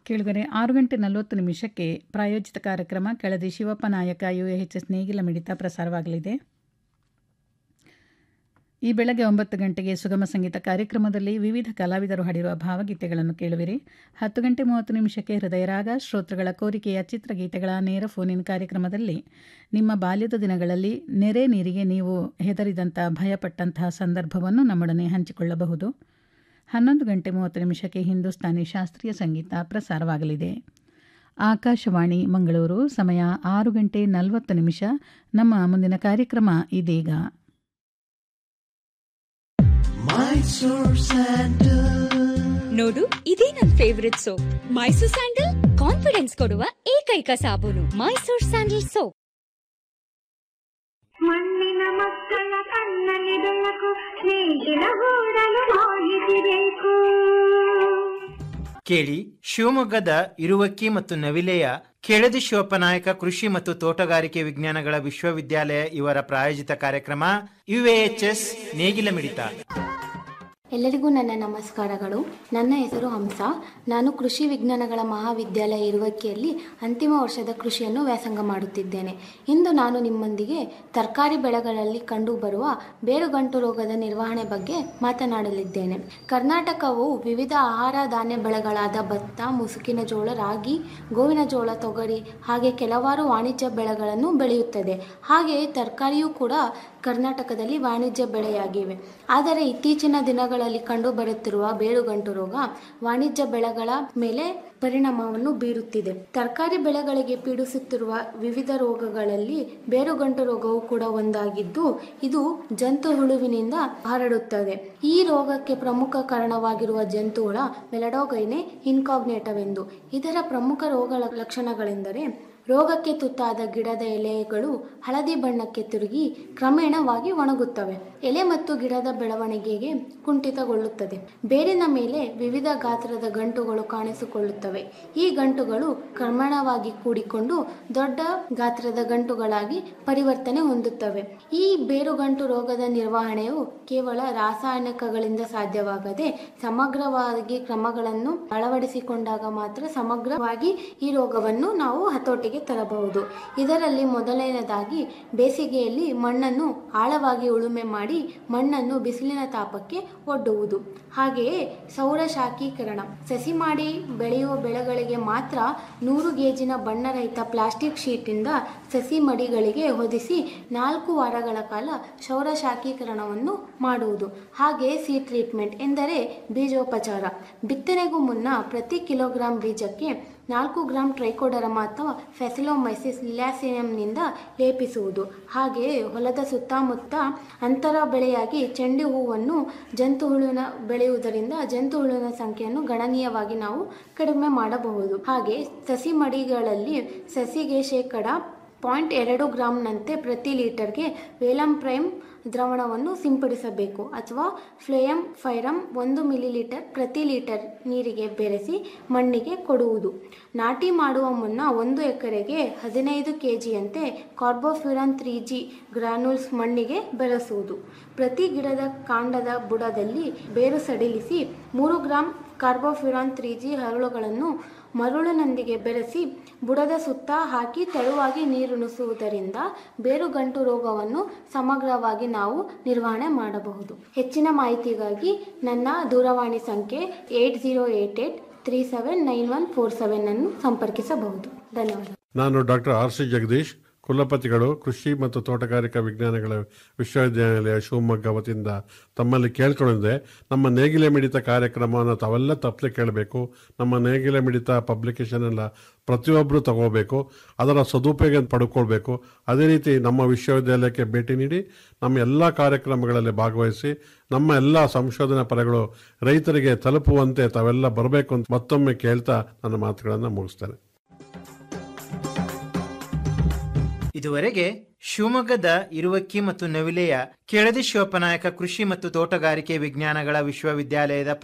ಕೇಳುಗರೆ ಆರು ಗಂಟೆ ನಲವತ್ತು ನಿಮಿಷಕ್ಕೆ ಪ್ರಾಯೋಜಿತ ಕಾರ್ಯಕ್ರಮ ಕೆಳದಿ ಶಿವಪ್ಪ ನಾಯಕ ಯು ಎಚ್ ಎಸ್ ನೇಗಿಲ ಮಿಡಿತ ಪ್ರಸಾರವಾಗಲಿದೆ ಈ ಬೆಳಗ್ಗೆ ಒಂಬತ್ತು ಗಂಟೆಗೆ ಸುಗಮ ಸಂಗೀತ ಕಾರ್ಯಕ್ರಮದಲ್ಲಿ ವಿವಿಧ ಕಲಾವಿದರು ಹಾಡಿರುವ ಭಾವಗೀತೆಗಳನ್ನು ಕೇಳುವಿರಿ ಹತ್ತು ಗಂಟೆ ಮೂವತ್ತು ನಿಮಿಷಕ್ಕೆ ಹೃದಯರಾಗ ಶ್ರೋತೃಗಳ ಕೋರಿಕೆಯ ಚಿತ್ರಗೀತೆಗಳ ನೇರ ಫೋನಿನ್ ಕಾರ್ಯಕ್ರಮದಲ್ಲಿ ನಿಮ್ಮ ಬಾಲ್ಯದ ದಿನಗಳಲ್ಲಿ ನೆರೆ ನೀರಿಗೆ ನೀವು ಹೆದರಿದಂಥ ಭಯಪಟ್ಟಂತಹ ಸಂದರ್ಭವನ್ನು ನಮ್ಮೊಡನೆ ಹಂಚಿಕೊಳ್ಳಬಹುದು ಹನ್ನೊಂದು ಗಂಟೆ ಮೂವತ್ತು ನಿಮಿಷಕ್ಕೆ ಹಿಂದೂಸ್ತಾನಿ ಶಾಸ್ತ್ರೀಯ ಸಂಗೀತ ಪ್ರಸಾರವಾಗಲಿದೆ ಆಕಾಶವಾಣಿ ಮಂಗಳೂರು ಸಮಯ ಆರು ಗಂಟೆ ನಲವತ್ತು ನಿಮಿಷ ನಮ್ಮ ಮುಂದಿನ ಕಾರ್ಯಕ್ರಮ ಇದೀಗ ನೋಡು ಇದೇ ನನ್ favourite soap Mysore sandal confidence ಕೊಡುವ ಏಕೈಕ ಸಾಬೂನು ಮೈಸೂರ್ ಸ್ಯಾಂಡಲ್ ಸೋಪ್ ಮಣ್ಣಿನ ಮಕ್ಕಳ ಕಣ್ಣಲ್ಲಿ ಬೆಳಕು ನೇಗಿಲ ಗೂಡಲು ಮಾಹಿತಿ ಬೇಕು ಕೇಳಿ ಶಿವಮೊಗ್ಗದ ಇರುವಕ್ಕಿ ಮತ್ತು ನವಿಲೆಯ ಕೆಳದಿ ಶಿವಪ್ಪನಾಯಕ ಕೃಷಿ ಮತ್ತು ತೋಟಗಾರಿಕೆ ವಿಜ್ಞಾನಗಳ ವಿಶ್ವವಿದ್ಯಾಲಯ ಇವರ ಪ್ರಾಯೋಜಿತ ಕಾರ್ಯಕ್ರಮ ಯುಎಎಚ್ಎಸ್ ನೇಗಿಲ ಮಿಡಿತ ಎಲ್ಲರಿಗೂ ನನ್ನ ನಮಸ್ಕಾರಗಳು ನನ್ನ ಹೆಸರು ಹಂಸ ನಾನು ಕೃಷಿ ವಿಜ್ಞಾನಗಳ ಮಹಾವಿದ್ಯಾಲಯ ಇರುವಕ್ಕಿಯಲ್ಲಿ ಅಂತಿಮ ವರ್ಷದ ಕೃಷಿಯನ್ನು ವ್ಯಾಸಂಗ ಮಾಡುತ್ತಿದ್ದೇನೆ ಇಂದು ನಾನು ನಿಮ್ಮೊಂದಿಗೆ ತರಕಾರಿ ಬೆಳೆಗಳಲ್ಲಿ ಕಂಡುಬರುವ ಬೇರುಗಂಟು ರೋಗದ ನಿರ್ವಹಣೆ ಬಗ್ಗೆ ಮಾತನಾಡಲಿದ್ದೇನೆ ಕರ್ನಾಟಕವು ವಿವಿಧ ಆಹಾರ ಧಾನ್ಯ ಬೆಳೆಗಳಾದ ಭತ್ತ ಮುಸುಕಿನ ಜೋಳ ರಾಗಿ ಗೋವಿನ ಜೋಳ ತೊಗರಿ ಹಾಗೆ ಕೆಲವಾರು ವಾಣಿಜ್ಯ ಬೆಳೆಗಳನ್ನು ಬೆಳೆಯುತ್ತದೆ ಹಾಗೆಯೇ ತರಕಾರಿಯೂ ಕೂಡ ಕರ್ನಾಟಕದಲ್ಲಿ ವಾಣಿಜ್ಯ ಬೆಳೆಯಾಗಿವೆ ಆದರೆ ಇತ್ತೀಚಿನ ದಿನಗಳಲ್ಲಿ ಕಂಡುಬರುತ್ತಿರುವ ಬೇರುಗಂಟು ರೋಗ ವಾಣಿಜ್ಯ ಬೆಳೆಗಳ ಮೇಲೆ ಪರಿಣಾಮವನ್ನು ಬೀರುತ್ತಿದೆ ತರಕಾರಿ ಬೆಳೆಗಳಿಗೆ ಪೀಡಿಸುತ್ತಿರುವ ವಿವಿಧ ರೋಗಗಳಲ್ಲಿ ಬೇರುಗಂಟು ರೋಗವು ಕೂಡ ಒಂದಾಗಿದ್ದು ಇದು ಜಂತು ಹುಳುವಿನಿಂದ ಹರಡುತ್ತದೆ ಈ ರೋಗಕ್ಕೆ ಪ್ರಮುಖ ಕಾರಣವಾಗಿರುವ ಜಂತು ಹುಳ ಮೆಲಡೋಗೈನೆ ಇನ್ಕಾಗ್ನೇಟವೆಂದು ಇದರ ಪ್ರಮುಖ ರೋಗ ಲಕ್ಷಣಗಳೆಂದರೆ ರೋಗಕ್ಕೆ ತುತ್ತಾದ ಗಿಡದ ಎಲೆಗಳು ಹಳದಿ ಬಣ್ಣಕ್ಕೆ ತಿರುಗಿ ಕ್ರಮೇಣವಾಗಿ ಒಣಗುತ್ತವೆ ಎಲೆ ಮತ್ತು ಗಿಡದ ಬೆಳವಣಿಗೆಗೆ ಕುಂಠಿತಗೊಳ್ಳುತ್ತದೆ ಬೇರಿನ ಮೇಲೆ ವಿವಿಧ ಗಾತ್ರದ ಗಂಟುಗಳು ಕಾಣಿಸಿಕೊಳ್ಳುತ್ತವೆ ಈ ಗಂಟುಗಳು ಕ್ರಮೇಣವಾಗಿ ಕೂಡಿಕೊಂಡು ದೊಡ್ಡ ಗಾತ್ರದ ಗಂಟುಗಳಾಗಿ ಪರಿವರ್ತನೆ ಹೊಂದುತ್ತವೆ ಈ ಬೇರುಗಂಟು ರೋಗದ ನಿರ್ವಹಣೆಯು ಕೇವಲ ರಾಸಾಯನಿಕಗಳಿಂದ ಸಾಧ್ಯವಾಗದೆ ಸಮಗ್ರವಾಗಿ ಕ್ರಮಗಳನ್ನು ಅಳವಡಿಸಿಕೊಂಡಾಗ ಮಾತ್ರ ಸಮಗ್ರವಾಗಿ ಈ ರೋಗವನ್ನು ನಾವು ಹತೋಟಿಗೆ ತರಬಹುದು ಇದರಲ್ಲಿ ಮೊದಲನೇದಾಗಿ ಬೇಸಿಗೆಯಲ್ಲಿ ಮಣ್ಣನ್ನು ಆಳವಾಗಿ ಉಳುಮೆ ಮಾಡಿ ಮಣ್ಣನ್ನು ಬಿಸಿಲಿನ ತಾಪಕ್ಕೆ ಒಡ್ಡುವುದು ಹಾಗೆಯೇ ಸೌರ ಶಾಖೀಕರಣ ಸಸಿ ಮಾಡಿ ಬೆಳೆಯುವ ಬೆಳೆಗಳಿಗೆ ಮಾತ್ರ ನೂರು ಗೇಜಿನ ಬಣ್ಣರಹಿತ ಪ್ಲಾಸ್ಟಿಕ್ ಶೀಟಿಂದ ಸಸಿ ಮಡಿಗಳಿಗೆ ಹೊದಿಸಿ ನಾಲ್ಕು ವಾರಗಳ ಕಾಲ ಸೌರ ಶಾಖೀಕರಣವನ್ನು ಮಾಡುವುದು ಹಾಗೆ ಸಿ ಟ್ರೀಟ್ಮೆಂಟ್ ಎಂದರೆ ಬೀಜೋಪಚಾರ ಬಿತ್ತನೆಗೂ ಮುನ್ನ ಪ್ರತಿ ಕಿಲೋಗ್ರಾಂ ಬೀಜಕ್ಕೆ ನಾಲ್ಕು ಗ್ರಾಂ ಟ್ರೈಕೋಡರಮ ಅಥವಾ ಫೆಸಿಲೋಮೈಸಿಸ್ ಲಿಲಾಸಿಯಂನಿಂದ ಲೇಪಿಸುವುದು ಹಾಗೆಯೇ ಹೊಲದ ಸುತ್ತಮುತ್ತ ಅಂತರ ಬೆಳೆಯಾಗಿ ಚೆಂಡು ಹೂವನ್ನು ಜಂತು ಹುಳುವಿನ ಬೆಳೆಯುವುದರಿಂದ ಜಂತು ಹುಳುವಿನ ಸಂಖ್ಯೆಯನ್ನು ಗಣನೀಯವಾಗಿ ನಾವು ಕಡಿಮೆ ಮಾಡಬಹುದು ಹಾಗೆ ಸಸಿ ಮಡಿಗಳಲ್ಲಿ ಸಸಿಗೆ ಶೇಕಡ ಪಾಯಿಂಟ್ ಎರಡು ಗ್ರಾಂನಂತೆ ಪ್ರತಿ ಲೀಟರ್ಗೆ ವೇಲಂ ಪ್ರೈಮ್ ದ್ರಾವಣವನ್ನು ಸಿಂಪಡಿಸಬೇಕು ಅಥವಾ ಫ್ಲೇಯಮ್ ಫೈರಮ್ ಒಂದು ಮಿಲಿಲೀಟರ್ ಪ್ರತಿ ಲೀಟರ್ ನೀರಿಗೆ ಬೆರೆಸಿ ಮಣ್ಣಿಗೆ ಕೊಡುವುದು ನಾಟಿ ಮಾಡುವ ಮುನ್ನ ಒಂದು ಎಕರೆಗೆ ಹದಿನೈದು ಕೆ ಜಿಯಂತೆ ಕಾರ್ಬೋಫ್ಯೂರಾನ್ ತ್ರೀ ಜಿ ಗ್ರಾನ್ಯೂಲ್ಸ್ ಮಣ್ಣಿಗೆ ಬೆರೆಸುವುದು ಪ್ರತಿ ಗಿಡದ ಕಾಂಡದ ಬುಡದಲ್ಲಿ ಬೇರು ಸಡಿಲಿಸಿ ಮೂರು ಗ್ರಾಂ ಕಾರ್ಬೋಫ್ಯೂರಾನ್ ತ್ರೀ ಜಿ ಹರಳುಗಳನ್ನು ಮರಳಿನೊಂದಿಗೆ ಬೆರೆಸಿ ಬುಡದ ಸುತ್ತ ಹಾಕಿ ತೆಳುವಾಗಿ ನೀರುಣಿಸುವುದರಿಂದ ಬೇರುಗಂಟು ರೋಗವನ್ನು ಸಮಗ್ರವಾಗಿ ನಾವು ನಿರ್ವಹಣೆ ಮಾಡಬಹುದು ಹೆಚ್ಚಿನ ಮಾಹಿತಿಗಾಗಿ ನನ್ನ ದೂರವಾಣಿ ಸಂಖ್ಯೆ eight zero eight eight three seven nine one four seven ಅನ್ನು ಸಂಪರ್ಕಿಸಬಹುದು ಧನ್ಯವಾದ ನಾನು ಡಾಕ್ಟರ್ ಆರ್ ಸಿ ಜಗದೀಶ್ ಕುಲಪತಿಗಳು ಕೃಷಿ ಮತ್ತು ತೋಟಗಾರಿಕಾ ವಿಜ್ಞಾನಗಳ ವಿಶ್ವವಿದ್ಯಾನಿಲಯ ಶಿವಮೊಗ್ಗ ವತಿಯಿಂದ ತಮ್ಮಲ್ಲಿ ಕೇಳ್ಕೊಂಡಿದ್ದೆ ನಮ್ಮ ನೇಗಿಲೆ ಮಿಡಿತ ಕಾರ್ಯಕ್ರಮವನ್ನು ತಾವೆಲ್ಲ ತಪ್ಪದೆ ಕೇಳಬೇಕು ನಮ್ಮ ನೇಗಿಲೆ ಮಿಡಿತ ಪಬ್ಲಿಕೇಶನ್ ಎಲ್ಲ ಪ್ರತಿಯೊಬ್ಬರು ತಗೋಬೇಕು ಅದರ ಸದುಪಯೋಗ ಪಡ್ಕೊಳ್ಬೇಕು ಅದೇ ರೀತಿ ನಮ್ಮ ವಿಶ್ವವಿದ್ಯಾಲಯಕ್ಕೆ ಭೇಟಿ ನೀಡಿ ನಮ್ಮ ಎಲ್ಲ ಕಾರ್ಯಕ್ರಮಗಳಲ್ಲಿ ಭಾಗವಹಿಸಿ ನಮ್ಮ ಎಲ್ಲ ಸಂಶೋಧನಾ ಪರಗಳು ರೈತರಿಗೆ ತಲುಪುವಂತೆ ತಾವೆಲ್ಲ ಬರಬೇಕು ಅಂತ ಮತ್ತೊಮ್ಮೆ ಕೇಳ್ತಾ ನನ್ನ ಮಾತುಗಳನ್ನು ಮುಗಿಸ್ತೇನೆ ಇದುವರೆಗೆ ಶಿವಮೊಗ್ಗದ ಇರುವಕ್ಕಿ ಮತ್ತು ನವಿಲೆಯ ಕೆಳದಿ ಶಿವಪ್ಪನಾಯಕ ಕೃಷಿ ಮತ್ತು ತೋಟಗಾರಿಕೆ ವಿಜ್ಞಾನಗಳ ವಿಶ್ವವಿದ್ಯಾಲಯದ